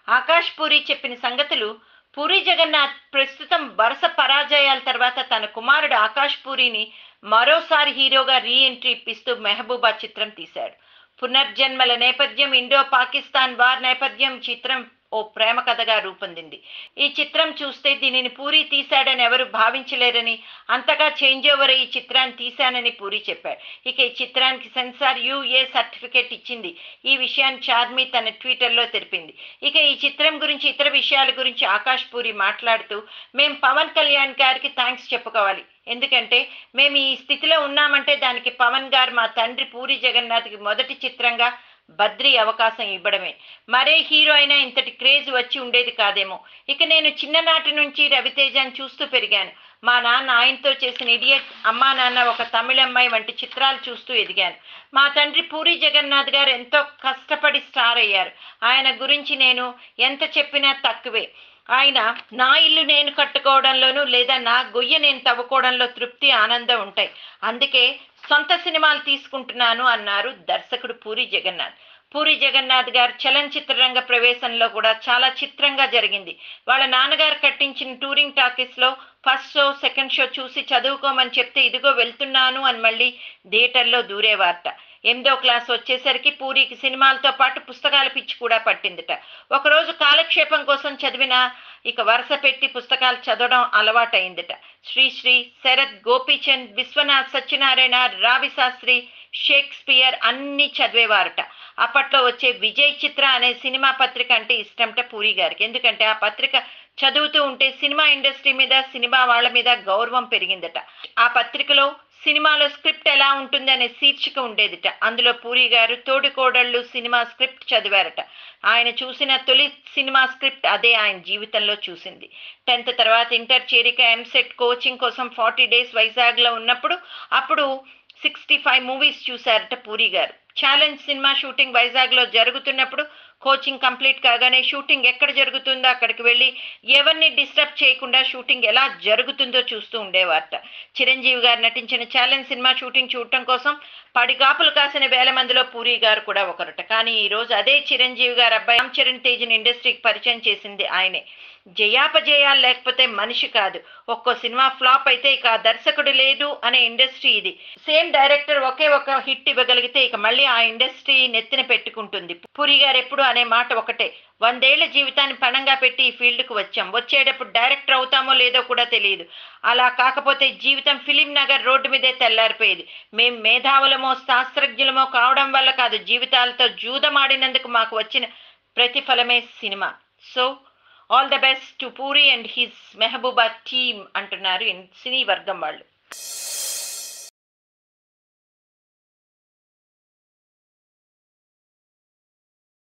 ఆకాష్ పూరి చెప్పిన సంగతులు పూరి జగన్నాథ్ ప్రస్తుతం వరుస పరాజయాల తర్వాత తన కుమారుడు ఆకాష్ పూరిని మరోసారి హీరోగా రీ ఎంట్రీ ఇప్పిస్తూ మెహబూబా చిత్రం తీశాడు పునర్జన్మల నేపథ్యం ఇండో పాకిస్తాన్ వార్ నేపథ్యం చిత్రం ఓ ప్రేమ కథగా రూపొందింది ఈ చిత్రం చూస్తే దీనిని పూరి తీశాడని ఎవరు భావించలేరని అంతగా చేంజ్ ఓవర్ ఈ చిత్రాన్ని తీశానని పూరి చెప్పాడు ఇక ఈ చిత్రానికి సెన్సార్ యుఏ సర్టిఫికేట్ ఇచ్చింది ఈ విషయాన్ని చార్మి తన ట్విట్టర్లో తెలిపింది ఇక ఈ చిత్రం గురించి ఇతర విషయాల గురించి ఆకాష్ పూరి మాట్లాడుతూ మేం పవన్ కళ్యాణ్ గారికి థ్యాంక్స్ చెప్పుకోవాలి ఎందుకంటే మేము ఈ స్థితిలో ఉన్నామంటే దానికి పవన్ గారు మా తండ్రి పూరి జగన్నాథ్కి మొదటి చిత్రంగా బద్రి అవకాశం ఇవ్వడమే మరే హీరో అయినా ఇంతటి క్రేజ్ వచ్చి ఉండేది కాదేమో ఇక నేను చిన్ననాటి నుంచి రవితేజని చూస్తూ పెరిగాను మా నాన్న ఆయనతో చేసిన ఇడియట్ అమ్మా నాన్న ఒక తమిళమ్మాయి వంటి చిత్రాలు చూస్తూ ఎదిగాను మా తండ్రి పూరి జగన్నాథ్ గారు ఎంతో కష్టపడి స్టార్ అయ్యారు ఆయన గురించి నేను ఎంత చెప్పినా తక్కువే ఆయన నా ఇల్లు నేను కట్టుకోవడంలోనూ లేదా నా గొయ్య నేను తవ్వుకోవడంలో తృప్తి ఆనందం ఉంటాయి అందుకే సొంత సినిమాలు తీసుకుంటున్నాను అన్నారు దర్శకుడు పూరి జగన్నాథ్ పూరి జగన్నాథ్ గారు చలనచిత్ర రంగ ప్రవేశంలో కూడా చాలా చిత్రంగా జరిగింది వాళ్ళ నాన్నగారు కట్టించిన టూరింగ్ టాకీస్లో ఫస్ట్ షో సెకండ్ షో చూసి చదువుకోమని చెప్తే ఇదిగో వెళ్తున్నాను అని మళ్ళీ థియేటర్లో దూరేవారట ఎనిమిదో క్లాస్ వచ్చేసరికి పూరికి సినిమాలతో పాటు పుస్తకాల పిచ్చి కూడా పట్టిందిట ఒకరోజు కాలక్షేపం కోసం చదివిన ఇక వరుస పెట్టి పుస్తకాలు చదవడం అలవాటైందిట శ్రీశ్రీ శరత్ గోపీచంద్ విశ్వనాథ్ సత్యనారాయణ రావి శాస్త్రి షేక్స్పియర్ అన్ని చదివేవారట అప్పట్లో వచ్చే విజయ్ చిత్ర అనే సినిమా పత్రిక అంటే ఇష్టంట పూరి గారికి ఎందుకంటే ఆ పత్రిక చదువుతూ ఉంటే సినిమా ఇండస్ట్రీ మీద సినిమా వాళ్ళ మీద గౌరవం పెరిగిందట ఆ పత్రికలో సినిమాలో స్క్రిప్ట్ ఎలా ఉంటుంది అనే శీర్షిక ఉండేదిట అందులో పూరి గారు తోడికోడళ్ళు సినిమా స్క్రిప్ట్ చదివారట ఆయన చూసిన తొలి సినిమా స్క్రిప్ట్ అదే ఆయన జీవితంలో చూసింది టెన్త్ తర్వాత ఇంటర్ చేరిక ఎంసెట్ కోచింగ్ కోసం ఫార్టీ డేస్ వైజాగ్లో ఉన్నప్పుడు అప్పుడు సిక్స్టీ ఫైవ్ మూవీస్ చూశారట పూరి గారు ఛాలెంజ్ సినిమా షూటింగ్ వైజాగ్లో జరుగుతున్నప్పుడు కోచింగ్ కంప్లీట్ కాగానే షూటింగ్ ఎక్కడ జరుగుతుందో అక్కడికి వెళ్ళి ఎవరిని డిస్టర్బ్ చేయకుండా షూటింగ్ ఎలా జరుగుతుందో చూస్తూ ఉండేవారట చిరంజీవి గారు నటించిన ఛాలెంజ్ సినిమా షూటింగ్ చూడటం కోసం పడిగాపులు కాసిన వేల మందిలో పూరి గారు కూడా ఒకరట కానీ ఈ రోజు అదే చిరంజీవి గారు అబ్బాయి రామ్ చరణ్ తేజ్ని ఇండస్ట్రీకి పరిచయం చేసింది ఆయనే జయాపజయాలు లేకపోతే మనిషి కాదు ఒక్కో సినిమా ఫ్లాప్ అయితే ఇక ఆ దర్శకుడు లేదు అనే ఇండస్ట్రీ ఇది సేమ్ డైరెక్టర్ ఒకే ఒక హిట్ ఇవ్వగలిగితే ఇక మళ్ళీ ఆ ఇండస్ట్రీ నెత్తిన పెట్టుకుంటుంది పూరి గారు ఎప్పుడు అనే మాట ఒకటే వందేళ్ల జీవితాన్ని పణంగా పెట్టి ఈ ఫీల్డ్కు వచ్చాం వచ్చేటప్పుడు డైరెక్టర్ అవుతామో లేదో కూడా తెలియదు అలా కాకపోతే జీవితం ఫిలిం నగర్ రోడ్డు మీదే తెల్లారిపోయేది మేం మేధావులమో శాస్త్రజ్ఞులమో కావడం వల్ల కాదు జీవితాలతో జూదమాడినందుకు మాకు వచ్చిన ప్రతిఫలమే సినిమా so all the best to Puri and his Mehbooba team అంటున్నారు సినీ వర్గం వాళ్ళు